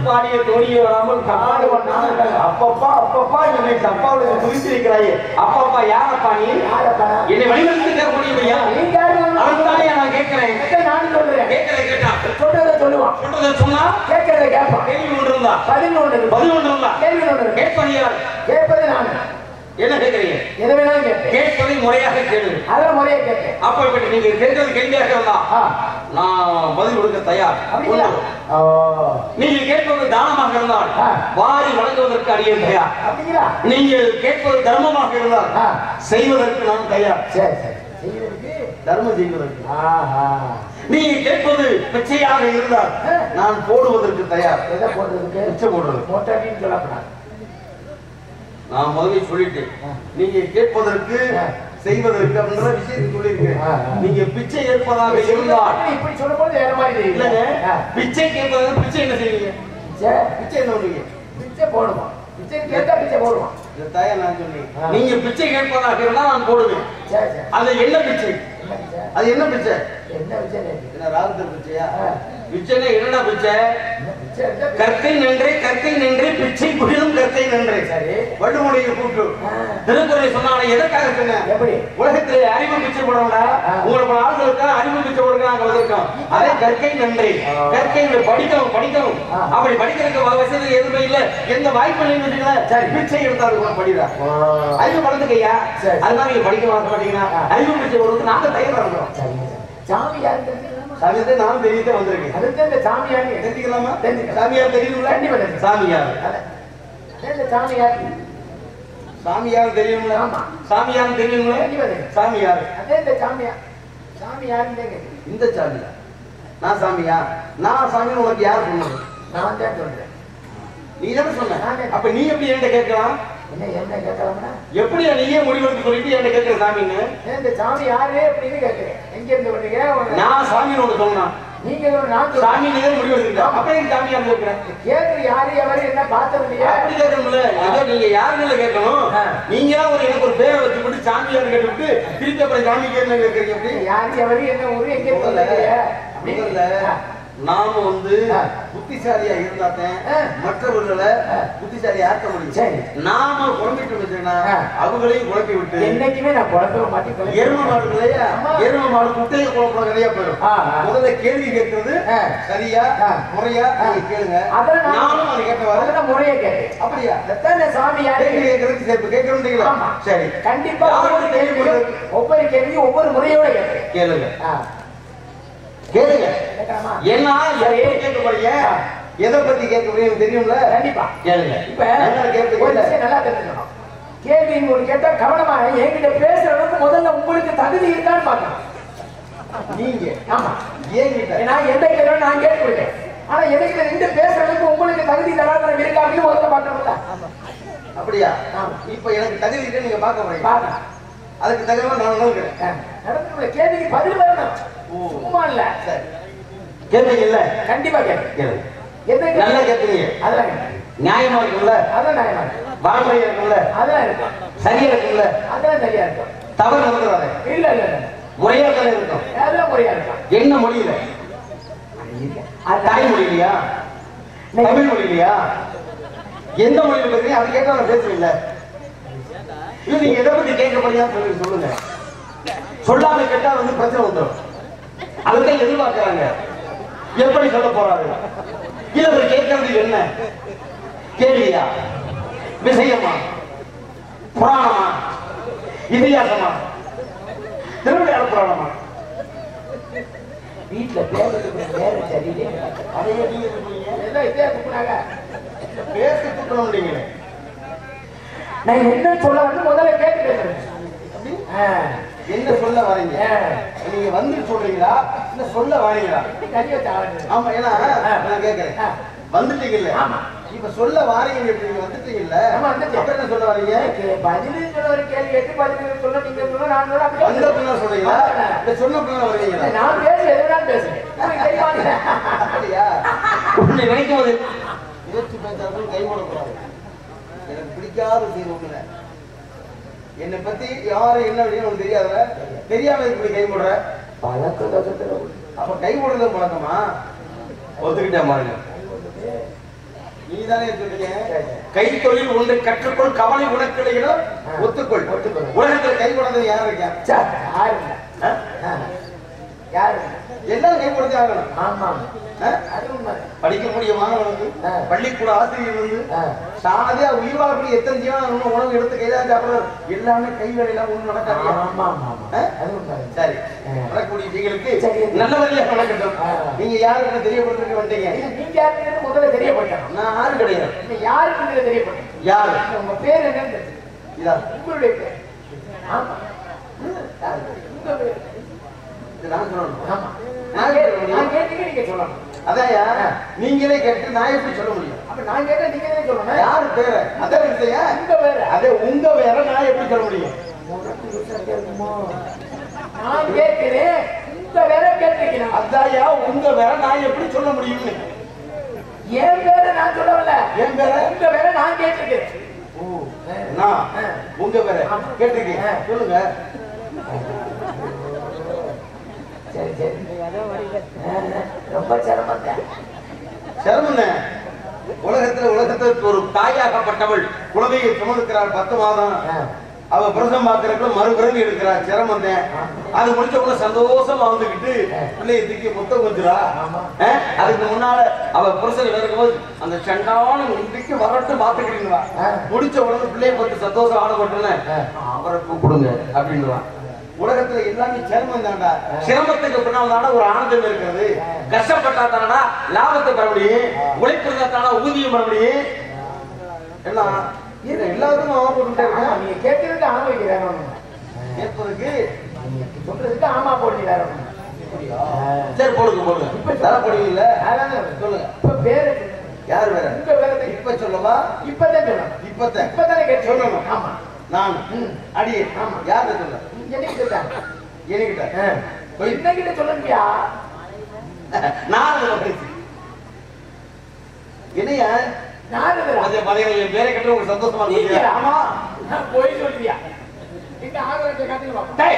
பாடிய தோணியை வராமல் காடுவன் நாங்கள் அப்பப்பா அப்பப்பா என்னை தப்பாவுடைய குறித்திருக்கிறாயே அப்பப்பா யாரப்பா நீ யாரப்பா? என்னை வழிநடத்தி கேட்கக்கூடியவையா நீங்க யாரு வந்து? அவன் தானே நான் கேட்கிறேன் இதை நானும் சொல்றேன். கேட்கிறேன் கேட்டா சொல்றதை சொல்லுவான். சொல்றதை சொன்னா கேட்கறதை கேட்பான். கேள்வி ஒன்று இருந்தா பதில் ஒன்று இருக்கு. பதில் ஒன்று இருந்தா கேள்வி ஒன்று இருக்கு. கேட்பது யார் கேட்பது நானு. என்ன கேட்கிறீங்க எதை வேணாலும் கேட்பேன். கேட்பதை முறையாக கேளு அதான் முறையா கேட்பேன். அப்ப இப்ப நீங்க கேட்கறது கேள்வியாக இருந்தா ஆ, நான் பதில் கொடுக்க தயார் அப்படிங்களா? ஒன்று. ஓ, நீங்க கேட்பது தானமாக இருந்தால் ஆ. வாரி வழங்குவதற்கு அடியேன் தயார் அப்படிங்களா? நீங்கள் கேட்பது தர்மமாக இருந்தால் ஆ. செய்வதற்கு நான் தயார் சரி, சரி. செய்வதற்கு? தர்மம் செய்வதற்கு ஆஹா. நீங்க கேட்பது பிச்சையாக இருந்தால் ஆ. நான் போடுவதற்கு தயார் எதை போடுறதுக்கு? பிச்சை போடுறது மொட்டைன்னு சொல்லக்கூடாது. நான் முதல்ல சொல்லிட்டேன் ஆ. நீங்க கேட்பதற்கு ஆ. செய்வதற்கு அப்படின்ற விஷயத்தை சொல்லியிருக்கேன் ஆ, ஆ. நீங்க பிச்சை ஏற்பதாக இருந்தால் இப்படி சொல்லும்போது வேற மாதிரி தெரியுது. இல்லைங்க ஆ. பிச்சை கேட்பதாக பிச்சை என்ன செய்வீங்க சரி. பிச்சை என்ன பண்ணுவீங்க பிச்சை போடுவான் பிச்சை கேட்டா பிச்சை போடுவான் இந்த தாயை நான் சொன்னேன் ஆ. நீங்க பிச்சை கேட்பதாக இருந்தால் நான் போடுவேன் சரி சரி அது என்ன பிச்சை என்ன பிச்சை அது என்ன பிச்சை என்ன பிச்சை கேட்கு? என்ன ராகுத்தர் பிச்சையா ஆ. பிச்சைன்னா என்னடா பிச்சை என்ன பிச்சை எடுத்தா பிச்சை. கற்கை நின்றே கற்கை நின்றே பிச்சை புரியும் கற்கை நின்றே சரி வள்ளுவனுடைய கூட்டு ஆ. திருக்குறளை சொன்னாலே எதற்காக சொன்னேன் எப்படி உலகத்திலே அறிவு பிச்சை போடணும்டா ஆ. உங்களை போல ஆட்களுக்கு அறிவு பிச்சை போடுறது நாங்க வந்திருக்கோம் அதே கற்கை நன்றி ஆ. கற்கை இந்த படிக்கணும் படிக்கணும் ஆ. அப்படி படிக்கிறதுக்கு வ- வசதி எதுவுமே இல்ல எந்த வாய்ப்பு இல்லைன்னு வச்சுக்கல சரி. பிச்சை எடுத்தாலும் கூட படிடா அறிவு வளர்ந்துக்கையா சரி. அதுதான் நீங்க படிக்க மாட்டீங்கன்னா ஆ. அறிவு பிச்சை போடுறதுக்கு நாங்க தயாரா இருக்கிறோம் சரிங்க சார். சாமி யாருன்னு தெரிஞ்சுக்கலாமா? சாமியார் நானும் தெரியத்தே வந்திருக்கேன் அதுக்கு இந்த சாமி யாருன்னு தெரிஞ்சுக்கலாமா தெரிஞ்சுக்கலாம். சாமியார் தெரியுங்களா கண்டிப்பா தெரியும். சாமியார் அதான். அதான் இந்த சாமி யாரு? சாமியார் தெரியுங்களா ஆமா. சாமியார் தெரியுங்களா கண்டிப்பா தெரியும். சாமியார் அதே இந்த சாமி யா- சாமி யாருன்னு தான் கேக்குது. இந்த சாமியா நான் சாமியா நான் சாமின்னு உனக்கு யார் சொன்னது நான் தான் சொல்றேன். நீ தானே சொன்ன நானே. அப்ப நீ எப்படி என்கிட்ட கேட்கலாம் என்ன என்ன கேட்கலாம்னா? எப்படி நீயே முடிவெடுத்து சொல்லிட்டு என்கிட்ட கேட்கிற சாமின்னு ஏன் இந்த சாமி யாரு அப்படின்னு கேட்கிறேன். எங்க இருந்து வர்றீங்க? உங்க- நான் சாமின்னு ஒண்ணு சொன்னான் நீங்க ஒரு நான் சொல்றேன். சாமி நீ தான் முடிவெடுத்துக்கிட்ட அப்புறம் எங்க சாமியா கேட்கிறேன் கேக்குற யாரு எவரு என்ன பார்த்தது இல்லையா? அப்படி கேட்கணும்ல ஏதோ நீங்க யாருன்னு கேட்கணும் ஆ. நீங்க தான் ஒரு எனக்கு ஒரு பேரை வச்சு விட்டு சாமியார் கேட்டுவிட்டு திருப்பி அப்புறம் சாமி கேட்க கேட்கறீங்க எப்படி யாரு எவரு என்ன ஊரு எங்க இருந்து வர்றீங்க? முதல்ல நாம வந்து ஆ. புத்திசாலியா இருந்தாத்தேன் ஆ. மற்றவர்களை ஆ. புத்திசாலியா ஆக்க முடியும் சரி. நாம குழம்பிட்டு வச்சோம்னா ஆ. அவங்களையும் குழப்பி விட்டு என்னைக்குமே நான் குழப்பவே மாட்டேன் குழப்பவே எரும மாடு இல்லையா ஆமா. எரும மாடு குட்டையை குழப்பம் நிறைய போயிடும் ஆ, ஆ. முதல்ல கேள்வி கேட்கறது ஆ. சரியா ஆ. முறையா நீங்க கேளுங்க அதெல்லாம் நான் நானும் அது கேட்டவாறு அதெல்லாம் முறையா கேட்டேன். அப்படியா அதான் இந்த சாமி யாரு? கேள்வி கேட்கறதுக்கு சேர்ப்பு கேட்கறீங்களா ஆமா. சரி கண்டிப்பா யாரு ஒவ்வொரு கேள்வி கேள்வியும் கேட்கறது? ஒவ்வொரு கேள்வியும் ஒவ்வொரு முறையோட கேட்கிறேன். கேளுங்க ஆ, கேளுங்க கேட்கலாமா? என்ன சரி. எப்படி கேட்க போறீங்க எதை பத்தி கேட்க போறீங்க தெரியும்ல கண்டிப்பா. கேளுங்க இப்ப என்ன கேட்க ஒரு விஷயம் நல்லா தெரிஞ்சுக்கணும். கேள்வின்னு ஒண்ணு கேட்டா கவனமா என்கிட்ட பேசுற அளவுக்கு முதல்ல உங்களுக்கு தகுதி இருக்கான்னு பார்க்கணும். நீங்க ஆமா. ஏங்கிட்ட நான் எந்த கேள்வியும் நான் கேட்டு கொடுத்தேன். ஆனா என்கிட்ட நின்று பேசுற அளவுக்கு உங்களுக்கு தகுதி தராதரம் இருக்கா அப்படின்னு முதல்ல பார்க்கணும்ல? அப்படியா ஆமா. இப்ப எனக்கு தகுதி இருக்கு நீங்க பார்க்க போறீங்க பார்க்கணும். அதுக்கு தகுதியா நான் நடக்கிறேன் ஆ, நடந்துள்ள கேள்விக்கு பதில் வரணும். ஓ. சும்மா இல்ல. சரி கேட்பீங்க இல்ல கண்டிப்பா கேட்பேன். கேளுங்க எந்த கேள்வி? நல்லா கேட்பீங்க அதெல்லாம் கேட்பேன். நியாயமா இருக்கும்ல அதெல்லாம் நியாயமா இருக்கு. வரமுறையா இருக்கும்ல அதெல்லாம் இருக்கும். சரியா இருக்கும்ல அதெல்லாம் சரியா இருக்கும். தவறு நடந்துடாது இல்ல இல்ல இல்ல. முறையா தானே இருக்கும் அதெல்லாம் முறையா இருக்கும். என்ன மொழியில அது தாய் மொழியிலையா தமிழ் மொழியிலையா எந்த மொழியில பேசுறீங்க அது கேட்டா நான் பேசுவீங்கள இல்ல நீங்க எதை பத்தி கேட்க போறீங்க சொல்லி சொல்லுங்க சொல்லாம கேட்டா வந்து பிரச்சனை வந்துடும் அதுதான் எதிர்பார்க்கறாங்க எப்படி சொல்ல போறாரு இல்ல அவர் கேட்கறது என்ன கேள்வியா விஷயமா புராணமா இதிகாசமா திருவிளையாட புராணமா வீட்டுல பேசுறதுக்கு நேரம் சரியில்லை. அதையே நீங்க சொல்றீங்க எல்லாம் இதே கூப்பிடாங்க. பேச துக்கணும் நீங்க நான் என்ன சொல்ல வந்து முதல்ல கேட்டு பேசுறேன். ஆ, என்ன சொல்ல வரீங்க ஆ. நீங்க வந்து சொல்றீங்களா இல்ல சொல்ல வரீங்களா இப்படி கறி வச்ச ஆளுங்க. ஆமா ஏன்னா ஆ. நான் கேக்குறேன் ஆ. வந்துட்டீங்கல்ல ஆமா. இப்ப சொல்ல வாரீங்க இப்ப நீங்க வந்துட்டீங்கல்ல ஆமா, வந்துட்டேன். அப்ப என்ன சொல்ல வரீங்க எனக்கு பதில் சொல்ல ஒரு கேள்வி கேட்டு பதில் சொல்ல நீங்க சொல்ல நான் சொல்ல அப்படி வந்த பின்னா சொல்றீங்களா இல்ல சொன்ன பின்னா வரீங்களா நான் பேச எது வேணாலும் பேசுறேன் உங்களுக்கு தெரியுமா? அப்படியா உன்னை நினைக்கும் போது யோசிச்சு பேசாத கை போடக்கூடாது எனக்கு பிடிக்காத விஷயம் ஒண்ணுல என்னை பத்தி யாரு என்ன அப்படின்னு உனக்கு தெரியாத தெரியாம இப்படி கை போடுற பழக்க தோஷத்துல அப்ப கை போடுறது பழக்கமா ஒத்துக்கிட்டேன் பாருங்க நீதானே சொன்னீங்க சரி. கைத்தொழில் ஒன்றை கற்றுக்கொள் கவலை உனக்கிடையிலும் ஆ. ஒத்துக்கொள் ஒத்துக்கொள். உலகத்தில் கை குழந்தை யார் இருக்கா சார் யாரு இல்ல. ஆ? ஆ. யாரு இல்ல. எல்லாரும் கை குழந்தை ஆகணும் ஆமா ஆ? அது உண்மை படிக்கக்கூடிய மாணவனுக்கு ஆ. பள்ளிக்கூட ஆசிரியர் வந்து ஆ. சாதியா உயிர் வாழக்கூடிய எத்தனை ஜீவன் உணவு எடுத்து கைதான் சாப்பிடுறது எல்லாமே கை வேலையெல்லாம் ஒண்ணும் நடக்காது ஆமா ஆமா ஆமா ஆ? அது உண்மை சரி ஆ. வரக்கூடிய நீங்களுக்கு சரி. நல்ல வழியாக நடக்கட்டும் ஆ. நீங்க யாருக்கு தெரியப்படுத்திட்டு வந்தீங்க இது நீங்க யாருன்னு முதல்ல தெரியப்பட்டணும் நான் யாரும் கிடையாது நீங்க யாருக்குங்கிறத தெரியப்பட்டணும் யாரு உங்க பேர் என்னன்னு தெரியும். இதா உங்களுடைய பேர் ஆமா ம், யாரு? உங்க பேர் இது நான் சொல்லணும் ஆமா நான் கேட்டு நான் கேட்டீங்க நீங்க சொல்லணும் அதான்யா நீங்களே கேட்டு நான் எப்படி சொல்ல முடியும் அப்ப நான் கேட்டா நீங்க தான் சொல்லணும் யாரு பேரு அதான் இல்லையா உங்க பேர் அதே உங்க வேற நான் எப்படி சொல்ல முடியும் நான் கேட்கிறேன் உங்க வேற கேட்டிருக்கிறேன் அதான்யா உங்க வேற நான் எப்படி சொல்ல முடியும்னு என் பேரை நான் சொல்லவில்ல என் பேரை? உங்க வேற நான் கேட்டிருக்கிறேன் நான் ஆ. உங்க வேற ஆமா. கேட்டிருக்கீங்க ஆ. சொல்லுங்க சரி சரி ரொம்ப சிரமம் தான் சிரமம் உலகத்துல உலகத்துக்கு ஒரு தாயாகப்பட்டவள் குழந்தையை சுமந்துக்கிறாள் பத்து மாதம் அவ பிரசவம் பார்க்கறதுக்குள்ள மறுபிறவி எடுக்கிறார் சிரமம் தான் அது முடிச்ச உடனே சந்தோஷமா வந்துகிட்டு பிள்ளைய தூக்கி முத்தம் கொஞ்சரா ஆமா. அதுக்கு முன்னால அவ புருஷன் இருக்கும்போது அந்த சண்டான இன்றைக்கு வரட்டு பாத்துக்கிறீங்களா ஆ. முடிச்ச உடனே பிள்ளைய பத்தி சந்தோஷம் ஆனப்பட்டுன்னு ஆ. அவரை கூப்பிடுங்க அப்படின்னுவான் உலகத்துல எல்லாமே சிரமம் தான்டா சிரமத்துக்கு பின்னால் தானே ஒரு ஆனந்தம் இருக்கிறது கஷ்டப்பட்டா தானடா லாபத்தை பெற முடியும் உழைப்பு இருந்தா தானே ஊதியம் பெற முடியும் எல்லாம் இது எல்லாத்துக்கும் ஆமா போட்டுட்டே ஆமா, இருக்கேன் நீங்க கேட்கறதுக்கு ஆமா வைக்க வேற ஒண்ணு கேட்பதற்கு நீங்க சொல்றதுக்கு ஆமா போடுங்க வேற ஒண்ணு சரி போடுங்க போடுங்க தர போடுவீங்கல்ல அதானே சொல்லுங்க இப்ப பேரு யார் வேற உங்க வேற இப்ப சொல்லவா இப்பதான் சொல்லணும் இப்பத்த இப்பதானே கேட்டு சொல்லணும். ஆமா நான் ம். அடியே ஆமா. யார்கிட்ட சொல்ல என்னைக்கு சொல்றாங்க என்கிட்ட என்னகிட்ட சொல்லணும்யா நான் அதை பேசி என்னையா நாரதரா அதே பதினேழு என் பேரை கட்ட உங்களுக்கு சந்தோஷமா நீங்க இருக்கு ஆமா நான் போய் சொல்றியா இந்த ஆதாரத்தை காட்டுங்க பாப்போம் டேய்,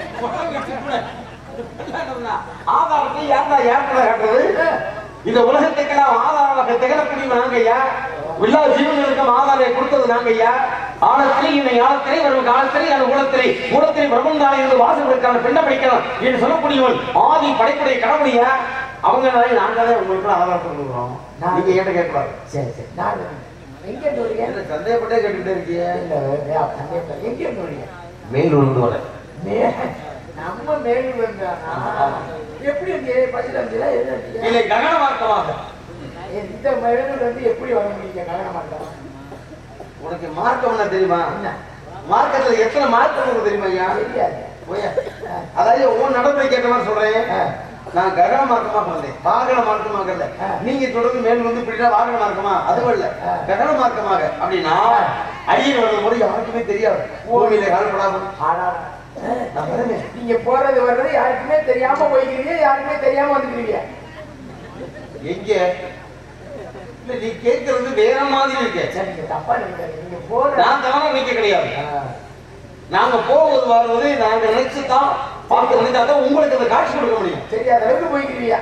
ஆதாரத்தை யாருடா யாருடா காட்டுறது இந்த உலகத்துக்கெல்லாம் ஆதாரமாக திகழக்கூடிய நாங்க ஐயா எல்லா ஜீவன்களுக்கும் ஆதாரம் கொடுத்தது நாங்க ஐயா ஆழத்திலே இன்னை ஆழத்திலே வரும் காலத்திலே அந்த குலத்திலே குலத்திலே பிரபந்தாலே இருந்து வாசம் இருக்கிற பெண்ணை படிக்கணும் என்று சொல்லக்கூடியவன் ஆதி படைப்புடைய கடவுளையா அவங்க நாங்க தான் உங்களுக்கு ஆதாரத்தை கொடுக்குறோம் நீங்க ஏட்ட கேட்கக்கூடாது சரி சரி நாரதன் எங்க சொல்றீங்க என்ன சந்தேகப்பட்டே கேட்டுக்கிட்டே இருக்கீங்க இல்ல வேற சந்தேகம் எங்க சொல்றீங்க மேலூர் வர மே- நம்ம மேலும் வந்தானா எப்படி இங்க பதில் அஞ்சுல இல்லை ககன மார்க்கமாக இந்த மேலும் வந்து எப்படி வர முடியுங்க கல்யாண மாட்டோம் உனக்கு மார்க்கம் என்ன தெரியுமா என்ன மார்க்கத்துல எத்தனை மார்க்கம் உனக்கு தெரியுமா ஐயா தெரியாது போயா. அதாவது உன் நடத்தை கேட்ட மாதிரி சொல்றேன் ஆ. நான் ககன மார்க்கமாக வந்தேன் வாகன மார்க்கமாக இல்ல ஆ. நீங்க தொடர்ந்து மேல் வந்து இப்படின்னா வாகன மார்க்கமா அதுவும் இல்ல ஆ. ககன மார்க்கமாக அப்படின்னா அடியில் வரும் போது யாருக்குமே தெரியாது பூமியில கால்படாமல் ஆனா நான் வருவேன் நீங்க போறது வர்றது யாருக்குமே தெரியாம போய்க்கிறீங்க யாருக்குமே தெரியாம வந்துக்கிறீங்க எங்க இல்ல நீ கேட்கறது வேற மாதிரி இருக்கே சரி நீங்க தப்பா நினைக்காதீங்க நீங்க போற நான் தவறா நினைக்க கிடையாது ஆ. நாங்க போவது வருவது நாங்க நினைச்சுதான் பார்த்து நினைச்சா தான் உங்களுக்கு அந்த காட்சி கொடுக்க முடியும் தெரியாத அளவுக்கு போய்க்கிறீங்க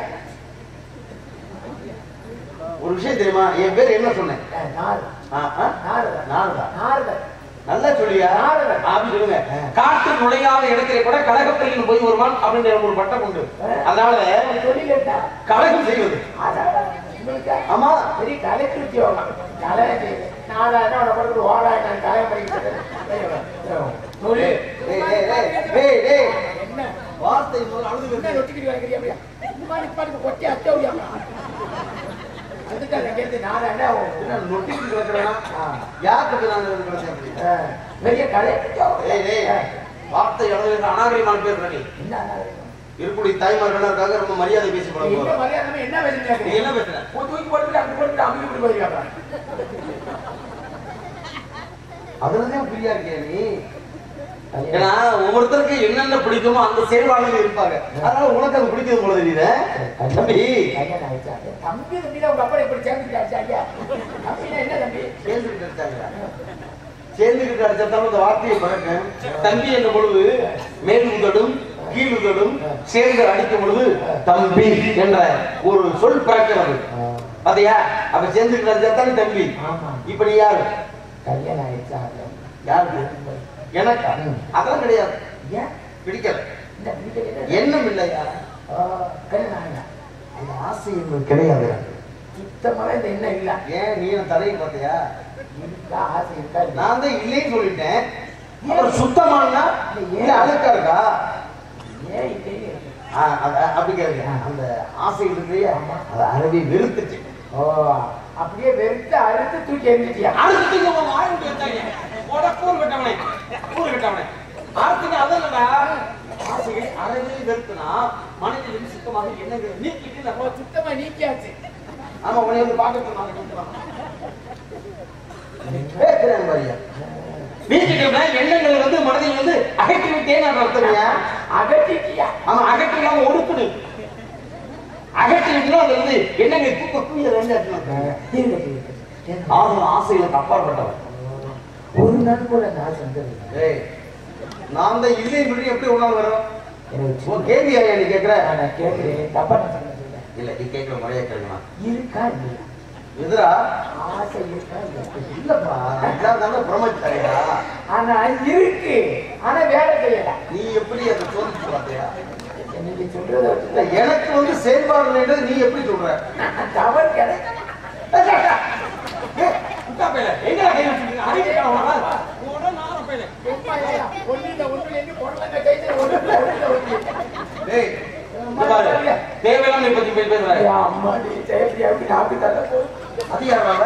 ஒரு விஷயம் தெரியுமா என் பேர் என்ன சொன்னேன் ஆ, நாரத ஆ, ஆ? நாரத நானுதா நாரத நல்லா சொல்லியா நாரதன். அப்படி சொல்லுங்க காற்று நுழையாத இடத்திலே கூட கழகப்பையில் போய் வருவான் அப்படின்ற ஒரு பட்டம் உண்டு அதனால சொல்லிட்டா கழகம் செய்வது ஆமா பெரிய கலைக்கு உத்தியோகம் கலை நாலாயிரம் அவனை படுத்து ஓடாயிரம் கலை படிக்கிறது சொல்லு டேய், டேய், டேய், டேய், டேய். என்ன வார்த்தை முதல்ல அழுது என்ன வருது. நொட்டிக்கிட்டு வரக்கிறியா அப்படியா இந்த மாதிரி பாட்டுக்கு கொட்டி அத்தவடியாமா அதுக்காக கேட்டு நாலாயிரம் என்ன நொட்டிட்டு கிடக்குறேனா? யாருக்கு நான் இருக்கிறேன் அப்படி? பெரிய கலை டேய், டேய், வார்த்தை அழுது அநாகரிகமான பேர் நீ என்ன நாகரிகம்? இருக்கக்கூடிய தாய்மார்கள் இருக்காங்க ரொம்ப மரியாதை பேசி நீ பழகுவோம் என்ன மரியாதை என்ன வேலை நீ கேட்கறீங்க என்ன பேசுற தூக்கி போட்டு அப்படி போட்டு அவங்க இப்படி போயிருக்காங்க அதுலதான் பிரியா இருக்கியா நீ ஏன்னா ஒவ்வொருத்தருக்கு என்னென்ன பிடிக்குமோ அந்த செயல்பாடுகள் இருப்பாங்க அதனால உனக்கு அது பிடிக்கிறது போல தெரியுது தம்பி கல்யாணம் ஆயிடுச்சா? தம்பி தம்பி தான் உங்க அப்பா இப்படி சேர்ந்துட்டாச்சு ஐயா அப்படின்னா என்ன தம்பி சேர்ந்துக்கிட்டு இருக்காங்க சேர்ந்துக்கிட்டு அடிச்சாலும் அந்த வார்த்தையை பழக்கம் தம்பி என்ற பொழுது மேல் முதலும் கீழுதலும் சேர்ந்து அடிக்கும் பொழுது தம்பி என்ற ஒரு சொல் பிறக்கிறது பாத்தியா அப்ப சேர்ந்து தானே தம்பி ஆமா. இப்ப நீ யாரு கல்யாணம் ஆயிடுச்சா யாருக்கு எனக்கா ம். அதெல்லாம் கிடையாது ஏன் பிடிக்கல இந்த பிடிக்கல என்ன? எண்ணம் இல்லையா ஆ, கல்யாணம் ஆகல அந்த ஆசை எனக்கு கிடையாது சுத்தமாவே இந்த எண்ணம் இல்ல ஏன் நீ என் தலையை பார்த்தியா இருக்கா ஆசை இருக்கா இல்லையா? நான் தான் இல்லைன்னு சொல்லிட்டேன் அப்புறம் சுத்தமானா இல்ல அழுக்கா இருக்கா ஏன் இல்லையே ஆ, அத- அப்படி கேளுங்க அந்த ஆசை இருக்கு அதை அறவே வெறுத்துச்சு ஓ அப்படியே வெறுத்து அறுத்து தூக்கி எரிஞ்சிட்டியா அடுத்து உங்க வாழ்க்கை வச்சாங்க போட கூறு கட்டவனே கூறு கட்டவனே அடுத்து அதல்லடா ஆசையை அறவே வெறுத்துனா மனதில் சுத்தமாக எண்ணங்கள் நீக்கிட்டு நம்ம சுத்தமா நீக்கியாச்சு ஆமா உன்னை வந்து பார்க்க பேசுறேன் பாரியா நீக்கிட்டோம்னா எண்ணங்கள் வந்து மனதில் வந்து அகற்றி விட்டேன்னு அர்த்தம்யா அகற்றிட்டியா ஆமா அகற்றில்லாம ஒடுக்குடு அகற்றி விட்டுனா அது வந்து எண்ணங்கள் தூக்க தூய ரெண்டு இருக்கட்டும். ஆறு ஆசைகளுக்கு அப்பாற்பட்டவன் ஒரு நாள் கூட அந்த ஆசை வந்தது ஏய் நான் தான் இல்லைன்னு சொல்லி எப்படி ஒண்ணாலும் வரும் எனக்கு உன் கேள்வி ஐயா நீ கேக்குற நான் கேட்கிறேன் தப்பா நான் சொன்னதில்லை. இல்ல நீ கேட்கிற முறையா கேளுமா இருக்கா இல்லையா எதிரா ஆசை இருக்கா இல்லையா இல்லப்பா இதான் தானே பிரம்மச்சாரியா ஆனா இருக்கு ஆனா வேலை செய்யல நீ எப்படி அதை சோதிச்சு பார்த்தியா நீங்க சொல்றத இல்ல, வச்சு எனக்கு வந்து செயல்பாடு இல்லைன்றது நீ எப்படி சொல்ற நான் தவறு கிடையாது எங்கடா கை வச்சிருக்கீங்க அடிக்கிறா உனக்கு டேய் இங்க பாரு தேவையில்லாம நீ பத்தி போய் பேசுற அது யாரா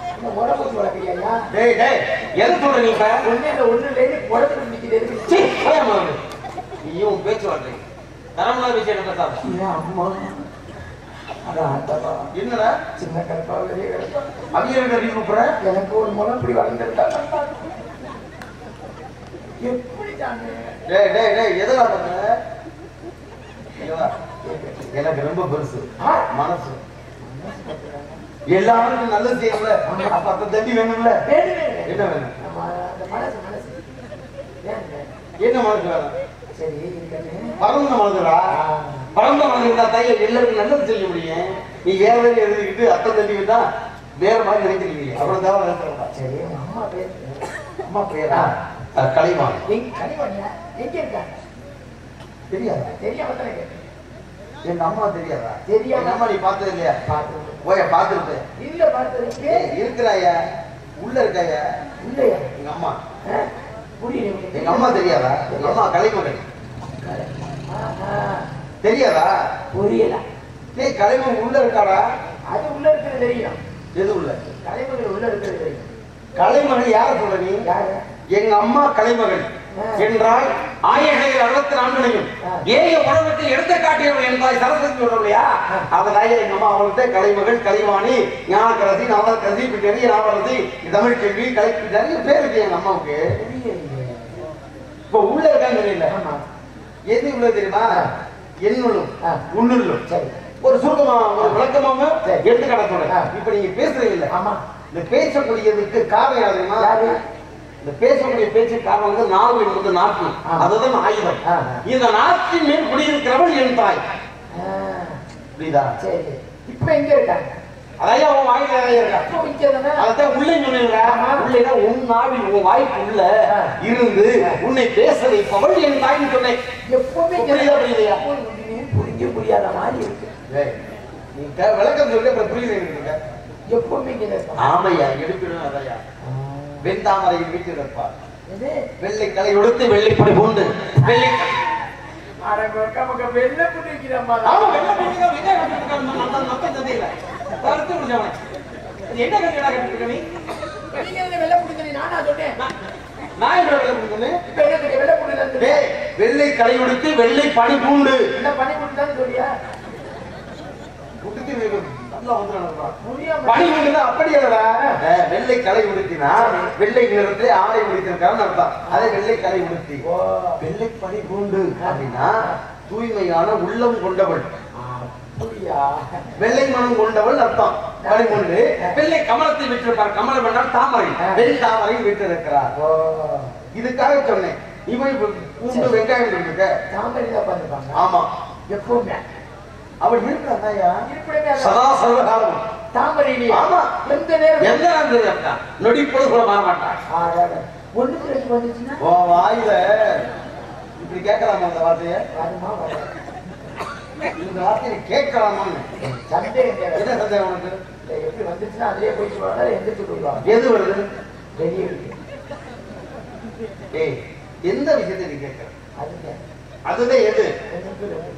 டேய் டேய் எதை சொல்ற நீ இப்ப சீ, போயா முதல்ல. நீயும் உன் பேச்சு வார்த்தை தரமுள்ள விஷயம் என்ன பேசாத என்னடா சின்ன கருப்பா பெரிய கருப்பா அவியல் அறிவு கூப்பிடுற எனக்கு ஒரு முகம் இப்படி வளர்ந்துருந்தா எப்படி தானே டேய் டேய் டேய் எதடா பண்ற இங்க வா. எனக்கு ரொம்ப பெருசு மனசு எல்லாருக்கும் நல்லது செய்யணும்ல அப்ப அந்த தண்ணி வேணும்ல வேணும், வேணும். என்ன வேணும் நம்ம அந்த மனசு மனசு வேணுங்க. என்ன மனசு வேணும் சரி இருக்கண்ணே. பரந்த மனதுடா பரந்த மனது இருந்தா தான் எல்லாருக்கும் நல்லது செய்ய முடியும் நீ வேற வேற எழுதிக்கிட்டு அத்தம் தண்ணி வந்தா வேற மாதிரி நினைக்கிறீங்க அப்புறம் தேவை நினைக்கிறா சரி உங்க அம்மா பேர் அம்மா பேரா அது கலைவாணி எங்க கனிவண்ணா எங்க இருக்காங்க தெரியாதா தெரியாம தானே கேட்டேன். எங்க அம்மா தெரியாதா தெரியாம. எங்க அம்மா நீ பார்த்தது இல்லையா பார்த்தது. ஓய பார்த்துருப்பேன் இல்ல பார்த்ததுக்கு இருக்கிறாயா உள்ள இருக்காயா இல்லையா எங்க அம்மா ஆ? புரியல உங்களுக்கு. எங்க அம்மா தெரியாதா எங்க அம்மா கலைமகன் ஆஹா. தெரியாதா புரியல டேய் கலைமகன் உள்ள இருக்காடா அது உள்ள இருக்கிறது தெரியும் எது உள்ள தலைமுறை உள்ள இருக்கிறது தெரியும் கலைமகன் யார சொல்ற நீ யாரு எங்க அம்மா கலைமகன் என்றால் ஆயகையில் அறுபத்தி நான்களையும் ஏக உலகத்தில் எடுத்து காட்டியவள் என்பாய் சரஸ்வதி சொல்லலையா அதனால எங்க அம்மா அவள்கிட்ட கலைமகள் கலைவாணி ஞானக்கரசி நாவலக்கரசி இப்படி நிறைய நாவலரசி தமிழ் கேள்வி கலை நிறைய பேர் இருக்கு எங்க அம்மாவுக்கு புரியலையே. இப்ப உள்ள இருக்கான்னு தெரியல ஆமா எது உள்ள தெரியுமா என்னுள்ளும் ஆ. உன்னுள்ளும் சரி ஒரு சுருக்கமா ஒரு விளக்கமாக சரி. எடுத்துக்காட்ட சொல்றேன் ஆ. இப்ப நீங்க பேசுறீங்க இல்ல ஆமா இந்த பேசக்கூடியதுக்கு காரணம் யார் தெரியுமா யாரு? இந்த பேசக்கூடிய பேச்சு காரணம் வந்து நாவு என்பது நாக்கு ஆ. அதுதான் ஆயுதம் ஆ. இந்த நாட்டின் மேல் குடியிருக்கிறவள் என் தாய் ஆ, புரியுதா சரி இப்ப எங்க இருக்காங்க அதையா உன் வாயில நிறைய இருக்கா இப்ப இங்கதானே? அதான் உள்ளே சொன்னீங்களா ஆமா. உள்ளேனா உன் நாவில் உன் வாய்ப்புள்ள ஆ. இருந்து உன்னை பேச வைப்பவள் என் தாய்னு சொன்னேன் எப்பவுமே இங்க புரியுதா, புரியலையா? ஒண்ணுமே புரிஞ்சு புரியாத மாதிரி இருக்கு ஏய், நீ க- விளக்கம் சொல்லி அப்புறம் புரியுது எனக்கு எப்பவுமே இங்க இருக்காங்க ஆமையா எடுப்பிடும் அதையா வெண்தாமரையில் வீட்டில் இருப்பார் இது வெள்ளை கலை உடுத்து வெள்ளைப்படி பூண்டு வெள்ளை அட கொக்க மக்க வெள்ள புடிக்கிறம்மா ஆமா, வெள்ளை பூண்டுங்க, வெங்காயம் கட்டிட்டு இருக்கான், நம்ம அந்த நத்தம் சந்தையில. வறுத்து முடிச்சவனே. இது என்ன கட்டிடா கட்டிட்டு இருக்க நீ? நீங்க என்ன வெள்ள புடிக்கிறீங்க நானா சொன்னேன் நான் நான் என்ன வெள்ளை பூண்டு சொன்னேன்? இப்ப என்ன வெள்ள புடிக்கிறது டேய், வெள்ளை கலை உடுத்து வெள்ளை பனி பூண்டு என்ன பண்ணி கொடுத்தான்னு சொல்லியா உடுத்தி வை- நல்லா வந்துடுறானுப்பா. முடியாம பனி பூண்டுன்னா அப்படி இல்லடா. அஹ், வெள்ளை கலை உடுத்தினா வெள்ளை நிறத்திலே ஆடை உடுத்திருக்கான்னு அர்த்தம் அதே வெள்ளை கலை உடுத்தி ஓ வெள்ளை பனி பூண்டு அப்படின்னா தூய்மையான உள்ளம் கொண்டவள் அப்படியா வெள்ளை மனம் கொண்டவள் அர்த்தம் பனிமூண்டு வெள்ளை கமலத்தை விட்டிருப்பார் கமலம் என்றால் தாமரை வெள்ளை தாமரை விட்டிருக்கிறார் ஓ இதுக்காக சொன்னேன் நீ போய் இப்ப பூண்டு வெங்காயம் இருக்க தாமரை தான் பார்த்துப்பாங்க ஆமா எப்பவுமே அவன் இருக்கிறாயா இப்படியே சதா சர்வகாலம் தாமரையிலேயே ஆமா. எந்த நேரம் எந்த நேரத்துல இருக்கா நொடி பொழுது கூட மாற மாட்டான் ஆடாத. ஒண்ணுக்கு ரெண்டு வந்துச்சுன்னா உன் வாயில இப்படி கேட்கலாமா அந்த வார்த்தைய வருமா வராது. இந்த வார்த்தையை கேட்கலாமான்னு சந்தேகம் தேவை. என்ன சந்தேகம் உனக்கு இல்ல, எப்படி வந்துச்சுன்னா அதிலே போய் சொல்லுவாங்க எந்திரிச்சு போயிடுவாங்க எது வருது வெளியே இருக்கு ஏய் எந்த விஷயத்தை நீ கேட்கற அதுங்க அதுதான் எது ஒண்ணுக்கு ரெண்டு.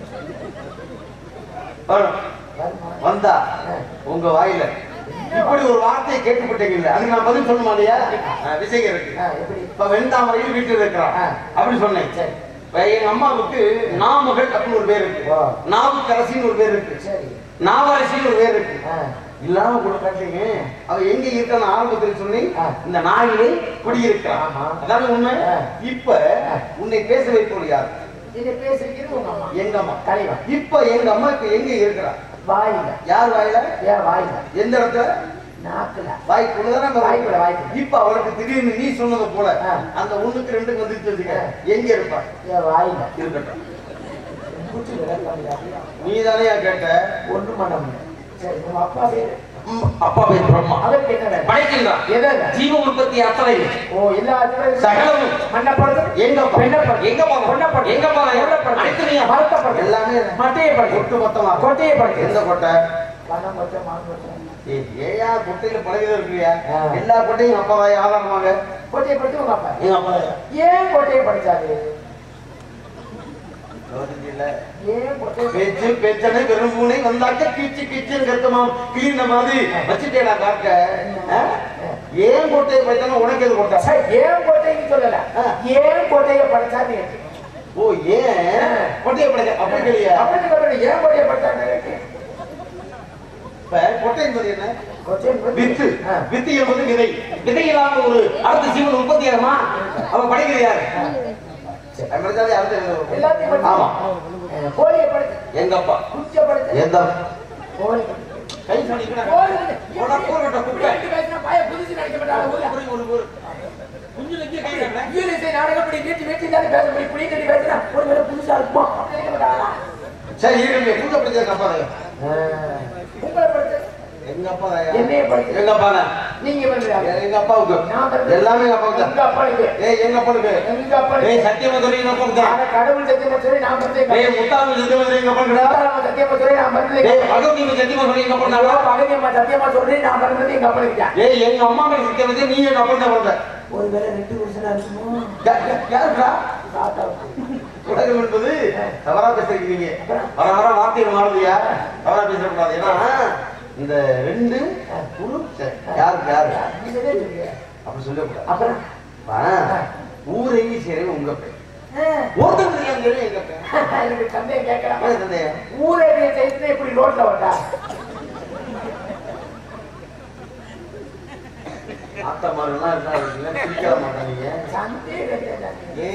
வரும். வருமா வந்தா ஆ. உங்க வாயில இப்படி ஒரு வார்த்தையை கேட்டுப்பட்டீங்கல்ல அதுக்கு நான் பதில் சொல்லணுமா இல்லையா ஆ, விஷயம் இருக்கு ஆ, எப்படி இப்ப வெண்தாமரையில் வீட்டில் இருக்கிறான் ஆ. அப்படி சொன்னேன் சரி. இப்ப எங்க அம்மாவுக்கு நாமகள் அப்படின்னு ஒரு பேர் இருக்கு ஓ. நாவுக்கரசின்னு ஒரு பேர் இருக்கு சரி நாவரசின்னு ஒரு பேர் இருக்கு ஆ, இல்லாம கூட காட்டுங்க அவ எங்க இருக்கான்னு ஆரம்பத்தில் சொல்லி ஆ. இந்த நாயிலே குடியிருக்கிறான் ஆமா. அதாவது உண்மை ஆ. இப்ப உன்னை பேச வைப்போம் யார் இதை பேசிக்கிறது உங்க அம்மா எங்க அம்மா தலைவா இப்ப எங்க அம்மா இப்ப எங்க இருக்கிறா வாயில யார் வாயில ஏன் வாயில எந்த இடத்துல நாக்குல வாய்க்குள்ளதானே நம்ம வாய்க்குள்ள, வாய்க்குள்ள. இப்ப அவளுக்கு திடீர்னு நீ சொன்னது போல ஆ. அந்த ஒண்ணுக்கு ரெண்டுக்கு வந்துட்டு வச்சுக்க ஆ. எங்க இருப்பா ஏன் வாயில இருக்கட்டும் பூச்சி விளக்காமையா நீ தானே கேட்ட ஒண்ணும் பண்ண முடியாது சரி உங்க அப்பா பேரு ம், அப்பா பேர் பிரம்மா அவருக்கு என்ன வேலை படைக்கின்றான் எதாங்க ஜீவ உற்பத்தி அத்தனை ஓ எல்லா சகலமும். மண்ணப்படுது எங்க அப்பா? பெண்ணப்படுது எங்க அப்பா? பொண்ணப்படுது எங்க அப்பா? எவ்வளப்படுது அனைத்துலயா? மரத்தப்படுது எல்லாமே மட்டையப்படுது ஒட்டு மொத்தமா கொட்டையப்படுது எந்த கொட்டை பணம் கொட்டை மான் கொட்டை ஏய், ஏயா கொட்டையில பழகிதான் இருக்கிறியா ஆ. எல்லா கொட்டையும் அப்பா வாய் ஆதாரமாக கொட்டையப்படுத்தி உங்க அப்பா எங்க அப்பா ஏன் கொட்டையை படிச்சாரு கவனிச்சு இல்ல ஏன் கொட்டையை பேச்சு பேச்சனை வெறும் பூனை வந்தாக்க கீச்சு கீச்சுன்னு கத்துமாம் கிளீன மாதிரி வச்சுட்டேடா காக்க ஆ? ஏன் கொட்டையை பைத்தானே உனக்கு எது கொட்டை சார், ஏன் கொட்டைன்னு சொல்லல ஆ. ஏன் கொட்டையை படிச்சாரு ஓ ஏன் கொட்டையை படைக்க அப்படி இல்லையா அப்படின்னு சொல்றது ஏன் கொட்டையை படிச்சாரு இப்ப கொட்டை என்பது என்ன கொட்டை என்பது- வித்து ஆ. வித்து என்பது விதை விதை இல்லாம ஒரு அடுத்த ஜீவன் உற்பத்தி ஆகுமா அவன் படிக்கிற யாரு சரி. அவன் படிச்சாலே அடுத்த என்ன வரும்? எல்லாத்தையும் படிச்சு ஆமா அஹ், கோழியை படிச்சு எங்க அப்பா குச்சியை படிச்சு எந்த கோழி கை சொல்லிக்கிறேன் கோழி வந்து- உனக்கு கூறுகிட்ட குப்பை. இப்படி பேசினா பய புதுசு நினைக்க மாட்டாங்க ஊர்ல. ஒரு ஒரு ஒரு குஞ்சு நெஞ்சு கை காட்டுறேன். ஈரிசை நாடகப்படி வீட்டு வீட்டு தானே பேச முடியும் இப்படி கட்டி பேசினா ஒரு வேலை புதுசா இருக்குமா அப்படி நினைக்க மாட்டாங்களா? சரி இருக்கட்டும் பூஜை படிச்ச எங்க அப்பா தான். உங்களை படிச்சு எங்க அப்பா தான். என்னைய படிச்சு எங்க அப்பா தான். நீங்க பண்ணுறாங்க எங்க அப்பாவுக்கு நான் பிறந்தது- எல்லாமே எங்க அப்பாவுக்கு எங்க தான். அப்பாவுக்கு ஏய் எங்க அப்பாவுக்கு எங்க அப்பாவுக்கு ஏய் சத்தியமா சொல்லி எங்க அப்பாவுக்கு தான். ஆனா கடவுள் சத்தியமா சொல்லி நான் பிறந்தேன் எங்க ஏய் முத்தாம சத்தியமா சொல்லி எங்க அப்பாவுக்கு தான். அப்பாவுக்கு. சத்தியமா சொல்லி நான் பிறந்தது எங்க ஏய் பகவதி சத்தியமா சொல்லி எங்க அப்பாவுக்கு தான். பகதியம்மா சத்தியமா சொல்லி நான் பிறந்தது எங்க அப்பனுக்கு ஏய் எங்க அம்மா மேல சத்தியம் வச்சு நீ எங்க அப்பா தான் பிறந்த. ஒருவேளை ரெண்டு வருஷம் இருக்குமோ யா- யா- யாருடா? தாத்தாவுக்கு உலகம் என்பது தவறா பேசுறீங்க நீங்க வர வர வார்த்தைகள் மாறுதியா தவறா பேசக்கூடாது ஏன்னா இந்த ரெண்டு குரு சரி, யாருக்கு யாரு நீங்க தான் சொல்லுங்க. அப்படி சொல்லக்கூடாது அப்புறம் அப்ப, ஊரையும் சரி உங்க பேர் ஆஹ், ஒருத்தர் தெரியாம சரி எங்க பேர் எனக்கு சந்தேகம் கேட்கலாம் என்ன சந்தேகம்? ஊரே செய்து இப்படி ரோட்ல வந்தா ஆத்தமாரெல்லாம் இருந்தா இருக்கீங்க, பிடிக்கல மாட்டாங்க சந்தேகம் கேட்கலாம். ஏ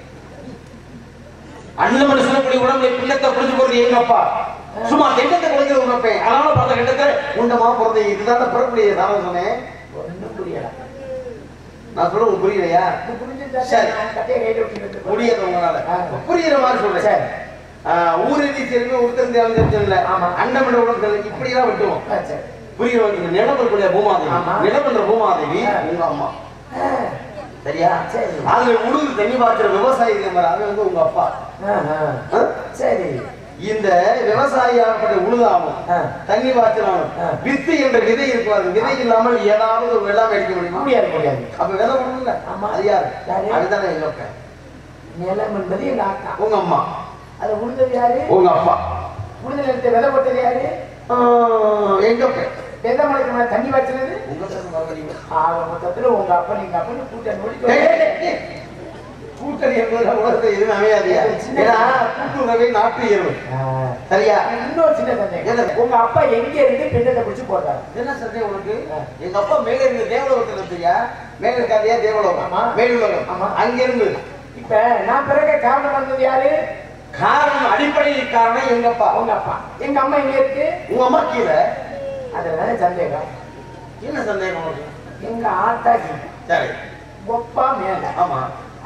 அண்ணன் சொல்லக்கூடிய உடம்புல பிள்ளத்தை புரிஞ்சு போறது எங்க அப்பா சும்மா கெட்டத்தை குறைக்கிறது உங்க அப்பா அதனால பார்த்த கெட்டத்தை உண்டமா பிறந்த இதுதான் பிறப்புடைய சாதம் சொன்னேன் ஒண்ணும் புரியல நான் சொல்ல உங்களுக்கு புரியலையா இது புரிஞ்சிருந்தா சரி. நான் கட்டையை கையில விட்டுட்டு முடியாது உங்களால ஆ. புரியுற மாதிரி சொல்றேன் சரி. ஆஹ், ஊரடி செல்வி ஒருத்தர் தேவை ஆமா. அண்டமிட உடம்பு இப்படி எல்லாம் விட்டுவோம் ஆ, சரி. புரியுற நிலமக்கூடிய பூமாதேவி ஆமா. நிலமன்ற பூமாதேவி ஆ. உங்க அம்மா ஆஹ், சரியா சரி. அதுல உழுது தண்ணி பாய்ச்சுற விவசாயி இருக்காரு, அவன் வந்து உங்க அப்பா ஆஹ், ஆஹ். ஆ? சரி இந்த விவசாயியாகப்பட்ட உழுதாமும் ஆ. தண்ணி பாய்ச்சினாலும் ஆ. வித்து என்ற விதை இருக்காது விதை இல்லாமல் ஏதாவது ஒரு வெள்ளாமை அடிக்க முடியுமா முடியாது முடியாது அப்ப விதை ஒண்ணுல ஆமா. அது யாரு யாரு? அதுதானே எங்க அப்பா நிலம் என்பது எங்க அக்கா உங்க அம்மா அது உழுந்தது யாரு உங்க அப்பா உழுதல் எடுத்து விதை போட்டது யாரு ஆஹ், எங்க அப்பா விதை முளைக்க மாதிரி தண்ணி வச்சுனது உங்க பேர் மறுபடியும் ஆக மொத்தத்துல உங்க அப்பா நீங்க அப்பன்னு கூட்டம் ஏய், ஏய், முடிச்சு ஏய். கூட்டணி என்பது உலகத்தை எதுவும் அமையாதியா ஏன்னா கூட்டுறவை நாட்டு இயல்பு சரியா இன்னொரு சின்ன சந்தேகம் என்னது? உங்க அப்பா எங்க இருந்து பெண்ணத்தை பிடிச்சு போடுறாரு என்ன சந்தேகம் உனக்கு ஆ. எங்க அப்பா மேல இருந்து தேவலோகத்துல இருந்தியா மேல இருக்காதியா தேவலோகம் ஆமா. மேலுலகம் ஆமா. அங்க இருந்து இப்ப நான் பிறகு காரணம் வந்தது யாரு காரணம் அடிப்படையில் காரணம் எங்க அப்பா உங்க அப்பா எங்க அம்மா எங்க இருக்கு உங்க அம்மா கீழே அதுல சந்தேகம் என்ன சந்தேகம் உனக்கு எங்க ஆத்தா கீழே சரி ஒப்பா மேல ஆமா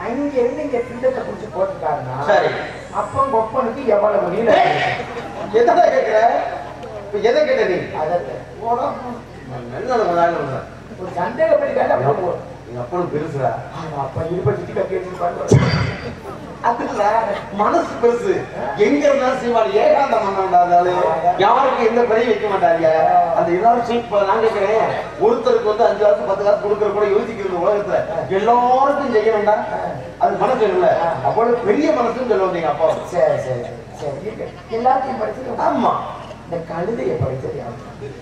அங்க இருந்து இங்க பிண்டத்தை புடிச்சு போட்டுட்டாருன்னா சரி. அப்பன் கொப்பனுக்கு எவ்வளவு நீளம் எதா கேட்கிற இப்ப எதை கேட்ட நீ அதற்கு போடா. நல்ல முதலாளி ஒரு சந்தேகப்படி கேட்டா போடுவோம் எங்க அப்பனும் பெருசுடா அப்ப இருப்ப சுத்தி கட்டி வச்சிருப்பாரு அது இல்ல மனசு பெருசு எங்க இருந்தாலும் செய்வாரு ஏகாந்த மன்னாண்டாரு யாருக்கும் எந்த குறையும் வைக்க மாட்டாங்க அந்த எல்லாரும் சீட் நான் கேட்கிறேன் ஒருத்தருக்கு வந்து அஞ்சு காசு பத்து காசு கொடுக்கற கூட யோசிக்கிறது உலகத்துல எல்லாருக்கும் செய்ய வேண்டாம் அது மனசு இல்ல அவ்வளவு பெரிய மனசுன்னு சொல்லுவாங்க எங்க அப்பா சரி சரி சரி இருக்கு. எல்லாத்தையும் படிச்சது ஆமா இந்த கழுதையை படிச்சது யாரு?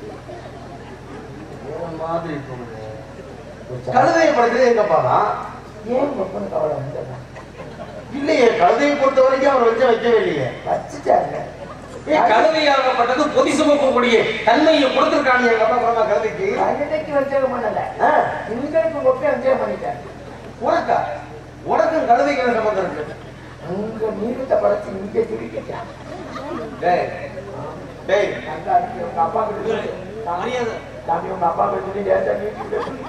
வேற மாதிரி தோணுது கழுதையை படைச்சது எங்க அப்பா தான் ஏன் கொப்பனுக்கு அவ்வளவு வந்ததா இல்லையே கழுதையை பொறுத்த வரைக்கும் அவர் வச்ச வைக்கவே இல்லையே வச்சுட்டாருங்க கழுதையாகப்பட்டது பொதி சுமக்கக்கூடிய தன்மையை கொடுத்திருக்காங்க எங்க அப்பா சொன்ன கழுதைக்கு கழுதைக்கு வஞ்சகம் பண்ணல ஆ, உங்களுக்கு கொப்பை வஞ்சகம் பண்ணிட்டாரு உனக்கா உனக்கும் கழுதைக்கு என்ன சம்பந்தம் இருக்கு உங்க மீனத்தை படைச்சு இங்க திருக்கிட்டான் டேய் டேய் நல்லா இருக்கு உங்க அப்பா கிட்ட சொல்லு. சாமி, மரியாதை. சாமி உங்க அப்பா கிட்ட சொல்லி லேசா நீட்டி விட சொல்லு.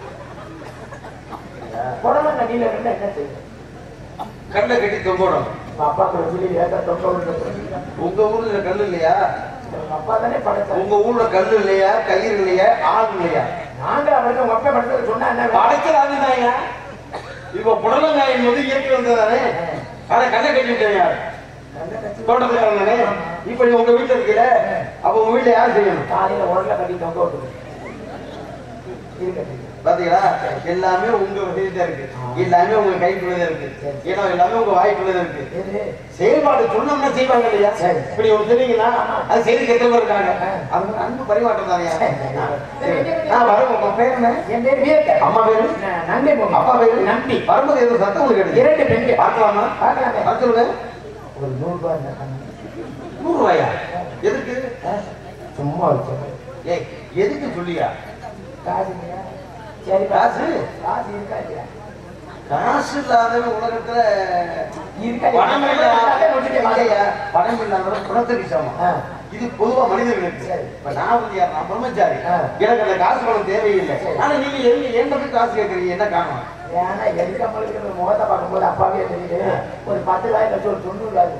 புடலங்க நீல இருந்தா என்ன செய்யும் கல்லை கட்டி தொங்கணும் உங்க அப்பா கிட்ட சொல்லி லேசா தொங்க விட சொல்லு. உங்க ஊர்ல கல் இல்லையா உங்க அப்பா தானே படைச்சாரு உங்க ஊர்ல கல் இல்லையா கயிறு இல்லையா ஆள் இல்லையா நாங்க அவருக்கு உங்க அப்பா படைச்சது சொன்னா என்ன வேணும்? படைக்கிறாங்க இப்ப புடலங்காயின் வந்து இயற்கை வந்ததானே அதை கல்லை கட்டி விட்டேன் நல்ல கட்சி. தோட்டத்துக்காரங்களே இப்ப நீ உங்க வீட்டுல இருக்கீல அப்ப உங்க வீட்டுல யார் செய்யணும் காலையில உடல கட்டி தொங்க விட்டுரு இருக்கட்டும் பாத்தீங்களா எல்லாமே உங்க வசதிதான் இருக்கு எல்லாமே உங்க கைக்குள்ளதான் இருக்கு ஏன்னா எல்லாமே உங்க வாய்க்குள்ளதான் இருக்கு எது? செயல்பாடு சொன்னோம்னா செய்வாங்க இல்லையா சரி. இப்படி ஒரு சொன்னீங்கன்னா அது செய்து கெட்டவங்க இருக்காங்க அது மாதிரி அன்பு பரிமாற்றம் தானே நான் வரேன் உங்க பேர் என்ன என் பேர் வீரத்தர். அம்மா பேரு நான் நங்கை பொண்ணு. அப்பா பேரு நம்பி. வரும்போது ஏதோ சத்தம் ஒண்ணு கேட்டு இரண்டு பெண்கள். பார்க்கலாமா பார்க்கலாமே. வர சொல்லுங்க ஒரு நூறு ரூபாய் இருந்தா தாங்க. நூறு ரூபாயா எதுக்கு ஆ? சும்மா வச்சேன் ஏய் எதுக்கு சொல்லியா காசு இல்லையா? சரி காசு? காசு இருக்கா இல்லையா? காசு இல்லாதவன் உலகத்துல இருக்கா பணம் இல்லையா? இல்லையா பணம் இல்லாதவங்க குணத்துக்கு சமம் ஆ. இது பொதுவா மனிதர்களுக்கு சரி. இப்ப நான் வந்து யார் நான் பிரம்மச்சாரி ஆ. எனக்கு அந்த காசு பணம் தேவையில்லை சரி. ஆனா நீங்க எங்க என்கிட்ட போய் காசு கேட்கறீங்க என்ன காரணம் ஏன்னா எதுக்கம்மளுக்கு நம்ம முகத்தை பார்க்கும்போது அப்பாவே தெரியுது ஒரு பத்து ரூபாய் கழிச்சு ஒரு தொண்ணூறு ரூபாய்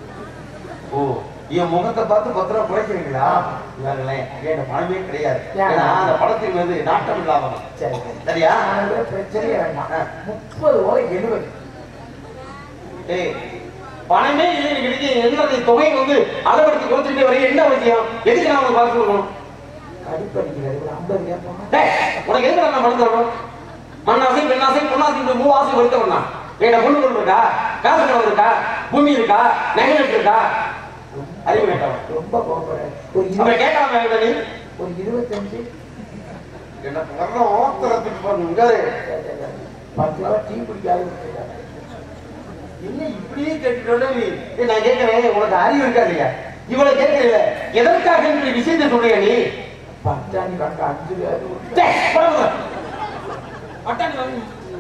ஓ என் முகத்தை பார்த்து பத்து ரூபா குறைக்கிறீங்களா இவங்களே என் பணமே கிடையாது ஏன்னா அந்த படத்தின் மீது நாட்டம் இல்லாதவன் சரி சரி சரியா நான் கூட பிரச்சனையே வேண்டாம் ஆ. முப்பது ரூபாய் எழுபது ஏய் பணமே இல்லை கிடைக்க என்ன தொகை வந்து அளவெடுத்து கொடுத்துட்டே வரையும் என்ன அவசியம் எதுக்கு நான் உங்களுக்கு பார்த்து கொடுக்கணும் கடிப்படிக்கிறது ஒரு ஐம்பது கேட்போம் டேய், உனக்கு எதுக்கு நான் பணம் தரணும் மண்ணாசை பெண்ணாசை பொண்ணாசை இந்த மூணு ஆசை கொடுத்தவன் தான் என்கிட்ட பொண்ணு பொண்ணு இருக்கா காசு கணவர் இருக்கா பூமி இருக்கா நகை இருக்கா அறிவு கேட்டவன் ரொம்ப கோபப்படுறேன் ஒரு அவன் இருபது கேட்கலாம் வேண்டாம் நீ ஒரு இருபத்தஞ்சு எனக்கு வர்ற ஓத்தரத்துக்கு பண்ணுங்க பத்து ரூபாய் டீ குடிக்காது விட்டுட்டாங்க. என்ன இப்படியே கேட்டுட்டோட நீ ஏய், நான் கேட்கிறேன் உனக்கு அறிவு இருக்கா இல்லையா இவ்வளவு கேட்கல எதற்காக இந்த விஷயத்தை சொல்றியா நீ பட்டாணி கணக்கு அஞ்சு ரூபாய் கொடுத்து டேய், போடா, போடா. அட்டாணி வாங்கி.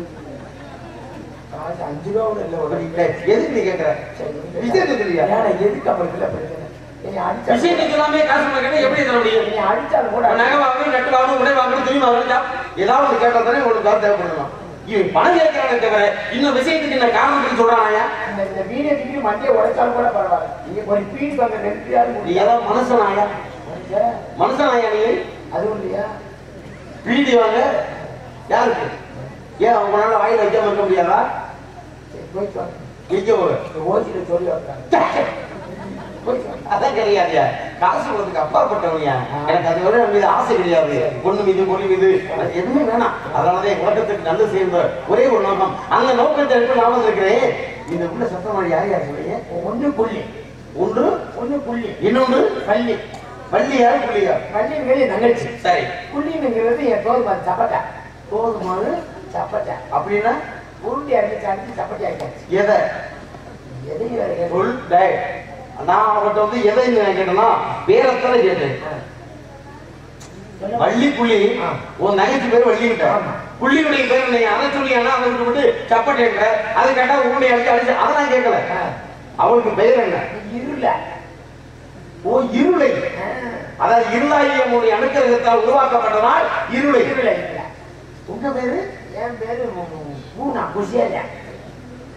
காசு அஞ்சு ரூபா கூட இல்லை ஒரு டேய், எதுக்கு நீ கேட்கிற விஷயத்தை சொல்லியா ஏன்னா எதுக்கு அவருக்கு இல்லை பிரச்சனை என்னை அடிச்சா விஷயத்துக்கு எல்லாமே காசு பணம் கேட்டா எப்படி தர முடியும் என்னை அடிச்சாலும் கூட நகை வாங்கணும் நட்டு வாங்கணும் உடை வாங்கணும் துணி வாங்கணும் ஜா- ஏதாவது ஒன்று கேட்டா தானே உங்களுக்கு காசு தேவைப்படலாம் இவன் பணம் கேட்கிறானே தவிர இன்னும் விஷயத்துக்கு என்ன காரணத்துக்கு சொல்றானா இந்த இந்த வீடியோக்கு மண்டியை உடைச்சாலும் கூட பரவாயில்ல நீங்க ஒரு பீடி பங்க ரெண்டு நீ ஏதாவது மனுஷனாயா முடியாது மனுஷனாயா நீ அதுவும் இல்லையா பீடி வாங்க யாருக்கு ஏன் உங்களால வாயில வைக்காம இருக்க முடியாதா சரி போயிட்டு வாங்க வைக்க ஒரு இந்த ஓசியில சொல்லி வைக்கிறாங்க போயிட்டு வாங்க அதான் கிடையாதுயா காசு கொடுறதுக்கு அப்பாற்பட்டவங்க எனக்கு அது வரை மீது ஆசை கிடையாது பொண்ணு மீது பொண்ணு மீது அது எதுவுமே வேணாம் அதனாலதான் என் உலகத்துக்கு நல்லது செய்யுங்க ஒரே ஒரு நோக்கம் அந்த நோக்கத்தை எடுத்து நான் வந்திருக்கிறேன் இந்த உள்ள சத்தமாக யார் யார் சொல்றீங்க ஒண்ணு புள்ளி ஒன்று ஒண்ணு புள்ளி இன்னொன்று பள்ளி பள்ளி யார் புள்ளியா பள்ளிங்கிறது தங்கச்சி சரி புள்ளிங்கிறது என் தோல் மாதிரி சப்பட்டா போதுமானு சப்பட்டா அப்படின்னா உருண்டி அடிச்சு அடிச்சு சப்பட்டி ஆயிட்டாச்சு எதை எதையும் வேற கேட்கல. சொல் டேய் நான் அவன்கிட்ட வந்து எதை நான் கேட்டேன்னா பேரத்தான கேட்டேன் சொல்லுங்க. வள்ளி புள்ளி ஆ. உன் நகைச்சு பேர் வள்ளிக்கிட்ட ஆமா. புள்ளியுடைய பேர் நீ அதை சொல்லியானா அதை விட்டு சப்பட்டேன்ற அது கேட்டா உன்னை அடிச்சு அடிச்சு அதை நான் கேட்கல ஆ. அவளுக்கு பெயர் என்ன இருள ஓ இருளை ஆ. அதாவது இருளாயியமுடைய அணுக்கரகத்தால் உருவாக்கப்பட்டதால் இருளை இருள இல்ல உங்க பேரு என் பேரு பூனா குஷியா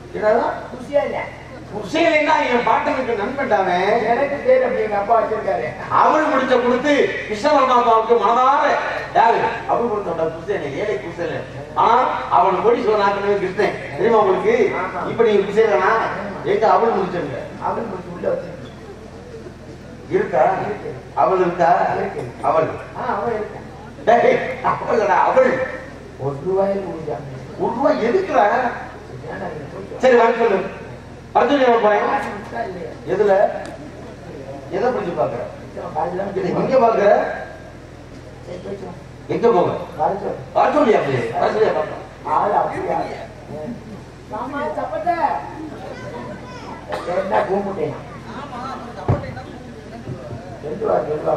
என்னடா குஷியா இல்ல குசேலைன்னா என் பாட்டனுக்கு நண்பன்டாவே எனக்கு பேர் அப்படி எங்க அப்பா வச்சிருக்காரு அவள் முடிச்ச கொடுத்து கிருஷ்ண பரமாத்மாவுக்கு மனதார யாரு அவள் கொடுத்த குசேலை ஏழை குசேலை ஆனா அவன் கொடி சொன்னாக்கவே கிருஷ்ணன் தெரியுமா உங்களுக்கு ஆமா. இப்ப நீங்க குசேலனா எங்க அவள் முடிச்சிருங்க அவன் முடிச்சு உள்ள வச்சிருக்கேன் இருக்கா இருக்கு. அவள் இருக்கா இருக்கு. அவள் ஆ அவன் இருக்கேன் டேய், அவளடா அவள் ஒரு ரூபாயில் முடிஞ்சாங்க ஒரு ரூபாய் எதுக்குறா ஏன்னா நீங்க போயிட்டு சரி வர சொல்லு பரஞ்சு போறேன் காசு மிச்சா இல்லையா எதுல எதை பிடிச்சு பாக்குற மிச்சம் காசுலாம் இதை எங்க பாக்குற சரி போயிட்டு வா. எங்க போக காசு வர சொல்லியா அப்படியே வர சொல்லியா பாக்கலாம் ஆள் அப்படியா மாமா சப்பட்ட என்ன கூப்பிட்டேன் சொல்லுவா சொல்லுவா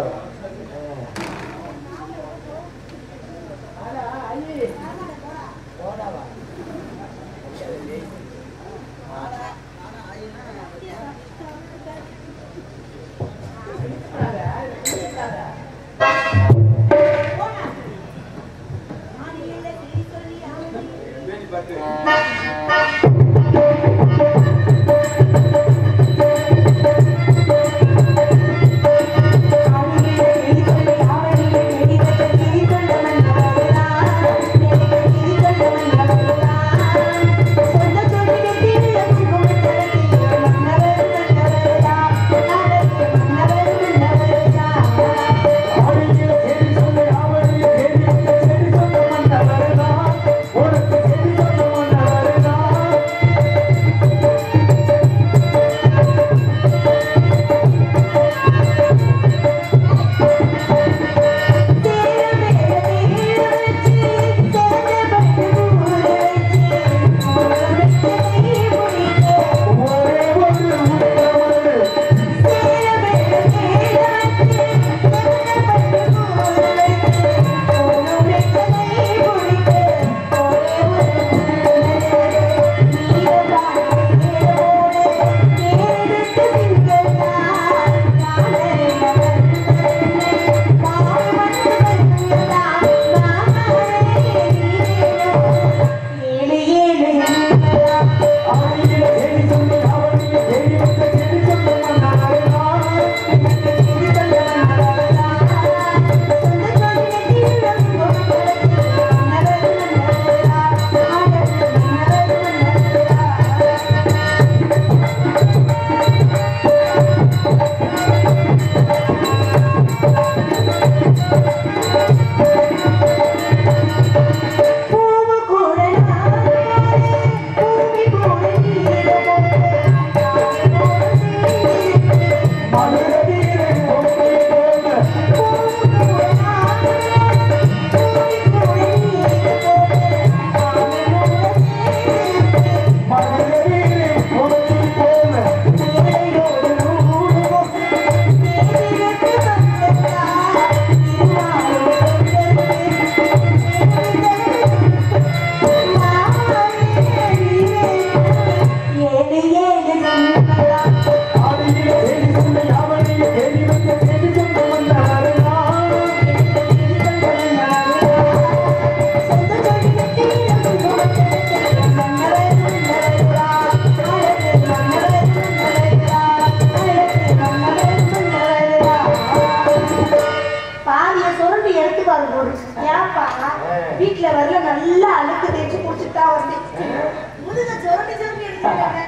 பாதிய சுரண்டி எடுத்து பாரு போடு ஏப்பா வீட்டுல வரல நல்லா அழுக்கு தேய்ச்சி குடிச்சிட்டு தான் வந்து முதுக சுரண்டி சுரண்டி எடுத்து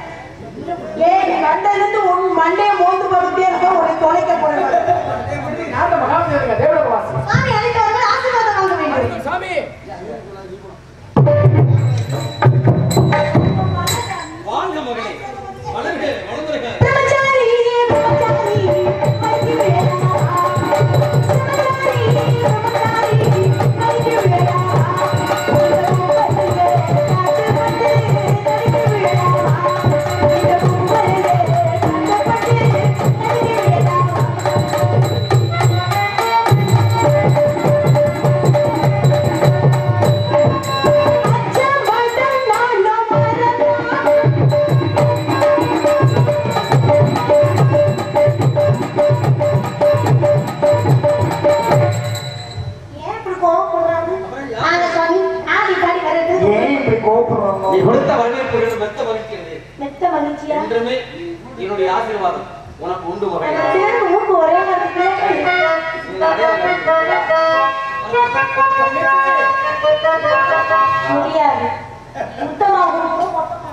ஏய் நீ வந்ததுல இருந்து உன் மண்டைய மோந்து போட்டுட்டே இருக்க உன்னை தொலைக்க போறேன் நாட்ட மகாவிஜயங்க தேவலோகவாசி சாமி அழைத்து வரும்போது ஆசீர்வாதம் வாங்க வேண்டும் சாமி வாழ்க மகளே வளர்க வளர்ந்துருக்க பிரம்மச்சாரி பிரம்மச்சாரி மைக்கு வேடா பிரம்மச்சாரி பிரம்மச்சாரி மைக்கு வேடா இந்த பூவலிலே காட்டு பட்டு நடிக்கு வேடா இந்த பூவலிலே காட்டு பட்டு நடிக்கு வேடா என்னுடைய ஆசீர்வாதம் உனக்கு உண்டு நம்ம மகனே சேர்ந்து மூக்கு ஒரே மாதிரி இந்த அடையாளம் முடியாது சுத்தமா கொடுக்கணும் மொத்தமா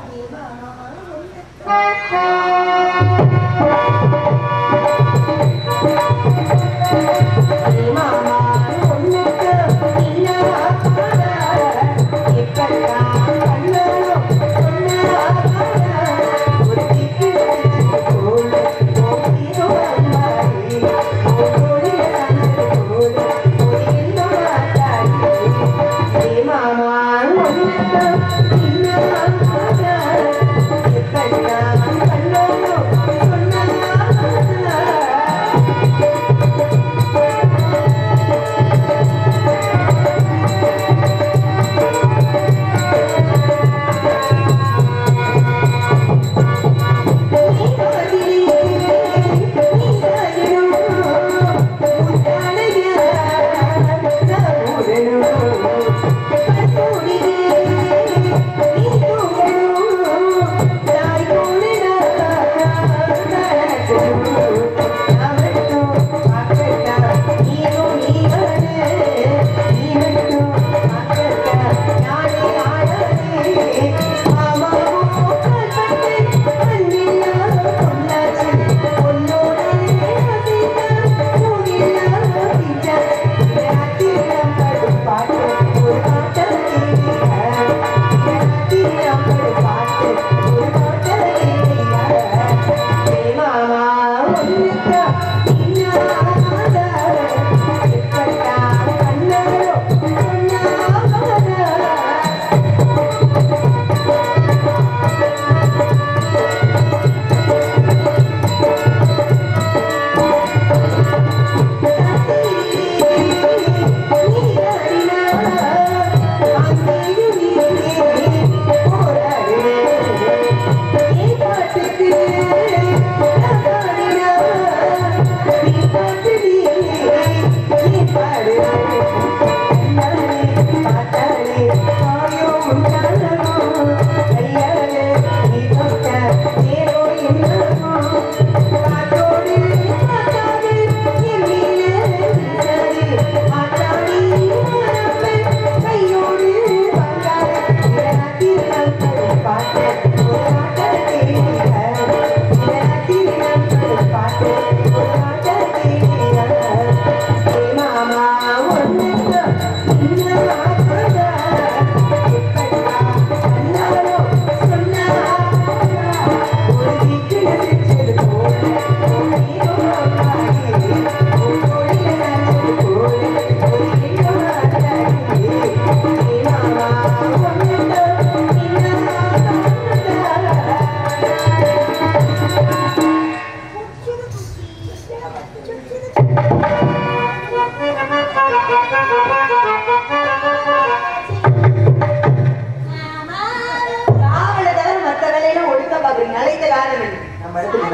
காவலை தவிர மத்த வேலையெல்லாம் ஒழுங்கா பாக்குறீங்க அழைத்த காரணம் என்ன? நம்ம இடத்துக்கு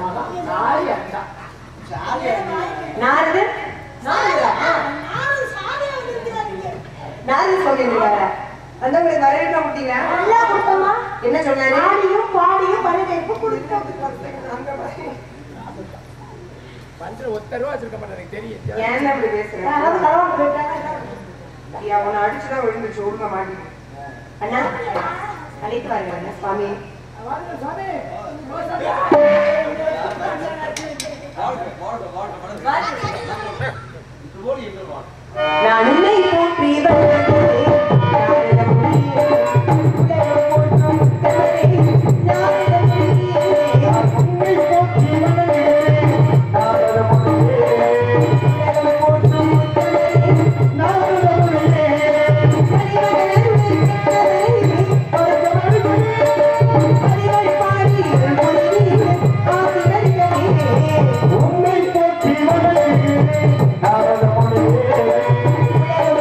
நாய் அண்டா நாரது நாரதா? நாரது சொல்லிருக்காரா வந்தவங்களுக்கு வரவேற்க முட்டீங்க நல்லா கொடுத்தோமா என்ன சொன்னாரு ஆடியும் பாடியும் வரவேற்பு கொடுத்தோம் பண்ற ஒத்த ரூபா வச்சிருக்க மாட்டேன் எனக்கு தெரியும் ஏன் அப்படி பேசுறேன் யாராவது கலவாங்க போயிட்டாங்க அவனை அடிச்சுதான் விழுந்துச்சு ஒழுங்க மாட்டி அண்ணா அழைத்து வாருங்க அண்ணா சுவாமி வாழ்க வாழ்க வாழ்க வளர்க இதுபோல் எங்கள் வாழ்க்கை நான் உன்னை போற்றி வந்தேன். நாரத முனியே, உலகம் போற்றும் உத்தமனே, நாரத முனியே, உன்னை போற்றி வந்தேன். நாரத முனியே, உலகம் போற்றும் உத்தமனே, நாரத முனியே, பரிவளருளை பெற்றவனே, பரமருளே, பரிவள் பாடி மொழியே, ஆசிரியர்களே, உன்னை போற்றி வந்தேன். நாரத முனியே, உலகம்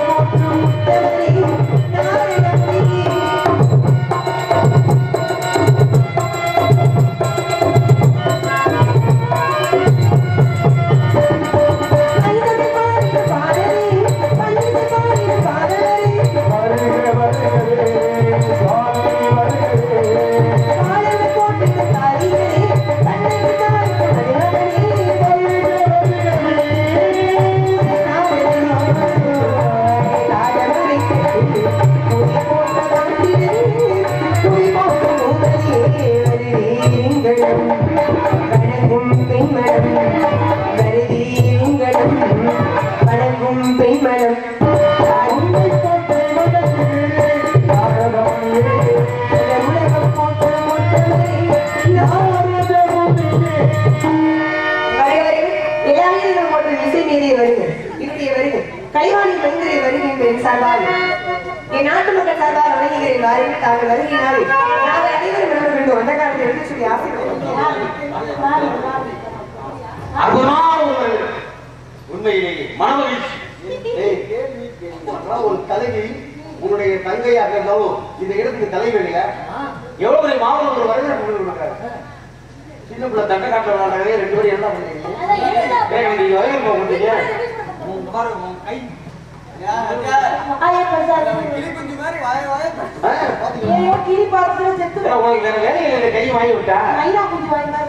வருக என்னுடைய வருகை கலைவாணி மனிதரை வருகை என் சார்பாக என் நாட்டு மக்கள் சார்பாக வணங்குகிறேன் வாருங்கள் தாங்கள் வருகிறாரே நாங்கள் அனைவரும் விரும்ப வேண்டும் அந்த காலத்தில் எடுத்து சொல்லி ஆசைப்படுகிறேன் அற்புதமான ஒரு உண்மையிலேயே மனமகிழ்ச்சி ஏய், அதெல்லாம் ஒரு தலைவி உன்னுடைய தங்கையாக இருந்தாலும் இந்த இடத்துக்கு தலைவி இல்லையா எவ்வளவு பெரிய மாவட்டம் ஒரு வரவேற்பு கொடுக்குறாரு சின்ன பிள்ளை தண்டை காட்டுற விளையாடுறதே ரெண்டு பேரும் என்ன பண்றீங்க ஏய், நீங்க வரவேற்பு பண்றீங்க உங்க பாருங்க உங்க கை ஏன் அங்க? கிளி குஞ்சு மாதிரி வாய வாய ஆ, பாத்தீங்களா? ஏன் கிளி பார்த்துல செத்து ஏன்னா, உனக்கு வேற வேலை இல்லை கை வாங்கி விட்டா மைனா குஞ்சு வாங்கினா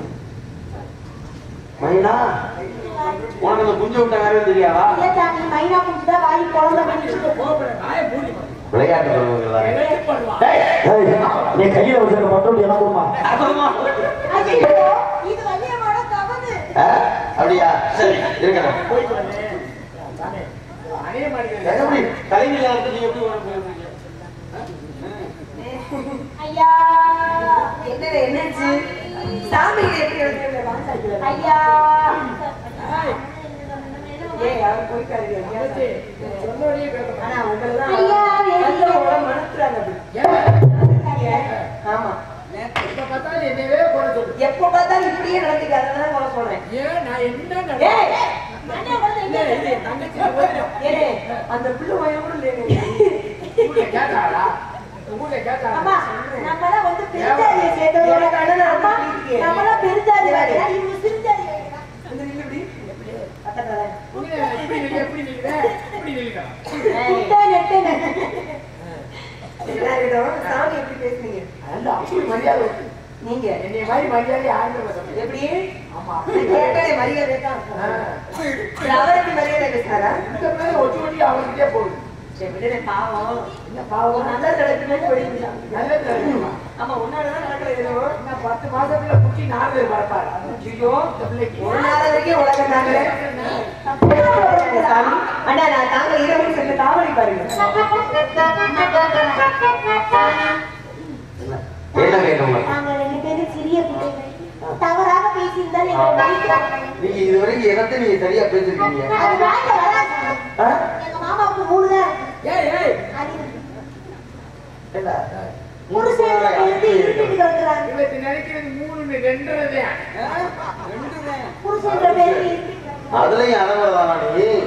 மைனா உனக்கு அந்த குஞ்சு விட்ட வேற எதுவும் தெரியாதா இல்ல சாமி மைனா குஞ்சு தான் வாங்கி குழந்தை பண்ணிட்டு வாயை மூடி வை. விளையாட்டு பருவங்களா விளையாட்டு பண்ணுவான். நீ கையில வச்சிருக்க மட்டும் என்ன கொடுமா ஐயோ இது வள்ளியம்மாவோட தவறு அப்படியா சரி இருக்கணும் போயிட்டு வந்தேன். தானே. அணைய மாட்டேங்குது. எப்படி தலைமையில இருந்து நீ எப்படி உனக்கு போயிருக்கீங்க? ஐயா என்ன என்னாச்சு சாமி எப்படி வந்து வாங்க ஐயா ஏய் அவர் போய்க்காரு என்னாச்சு? சொன்னோடனே கேட்கணும். ஆனா உங்களெல்லாம் ஐயா, நல்ல உங்களை மனசுறாங்க அப்படி ஏன்? ஆமா இப்ப பார்த்தாலும் என்னையவே குறை சொல்லு. எப்ப பார்த்தாலும் இப்படியே நடந்துக்க அதனால நான் சொல்றேன் ஏன் நான் என்ன ஏய் நடந்தேன்? இல்ல, இது என் தங்கச்சி போயிடும். ஏனே அந்த பிள்ளை வயது கூட இல்லையே ஊர்ல கேட்டாளா? ஊர்ல கேட்டாளா? அம்மா நம்மளாம் வந்து பெருஞ்சாதியை சேர்த்தவங்க உனக்கு அண்ணன் அம்மா அப்படி இருக்கே. நம்மளாம் பெருஞ்சாதி வேலையா இவங்க சிறுஜாதி வேலையா வந்து நில்லு இப்படி பக்கத்துல நீங்க இப்படி நில்லு, எப்படி நில்லுற? இப்படி நில்லுக்கலாம். குட்டை நெட்டுன்னு. என்ன இருக்கட்டும் சாமி எப்படி பேசுனீங்க அல்ல, அப்படி மரியாதை இருக்கு. நீங்க என்னைய மாதிரி மரியாதை யாருமே பேச முடியாது. எப்படி ஆமா. கேட்டே மரியாதை தான் ஆ. அவருக்கு மரியாதை பேசுனாரா இந்த மேல ஒட்டி ஒட்டி அவர்கிட்டயே போகுது. சரி விடுங்க பாவம் என்ன ஒரு பாவம் நல்ல நடக்குமே போயிருக்கலாம் நல்லது நடக்குமா? ஆமா உன்னாலதான் நடக்கிறது என்னவோ இன்னும் பத்து மாசத்துல குட்டி நாலு பரப்பாரு ஐயோ இந்த பிள்ளைக்கு ஒரு நாள் வரைக்கும் உலகம் தாங்களே சாமி அண்ணா நான் தாங்க இரவு சென்று காவலி பாருங்க என்ன கேட்கணும் நாங்க ரெண்டு பேரும் சிறிய பிள்ளைகள் தவறாக பேசியிருந்தால் எங்களை மன்னிக்கவும். நீங்க இதுவரைக்கும் இடத்தை நீங்க சரியா பேசிருக்கீங்க அது வாயில வராது. ஆ? எங்க மாமாவுக்கு மூணு தான் இருக்கு. ஏய் ஏய் அது இருக்கு. என்ன? புருஷன் இருந்து இருந்துட்டு கிடக்குறாங்க. இவத்து நினைக்கிறது மூணு ரெண்டுறதே ரெண்டுமே புருஷன்ற பேருக்கு இருந்துட்டு கிடக்குறாங்க. அதுலயும் அடங்குறதானா நீ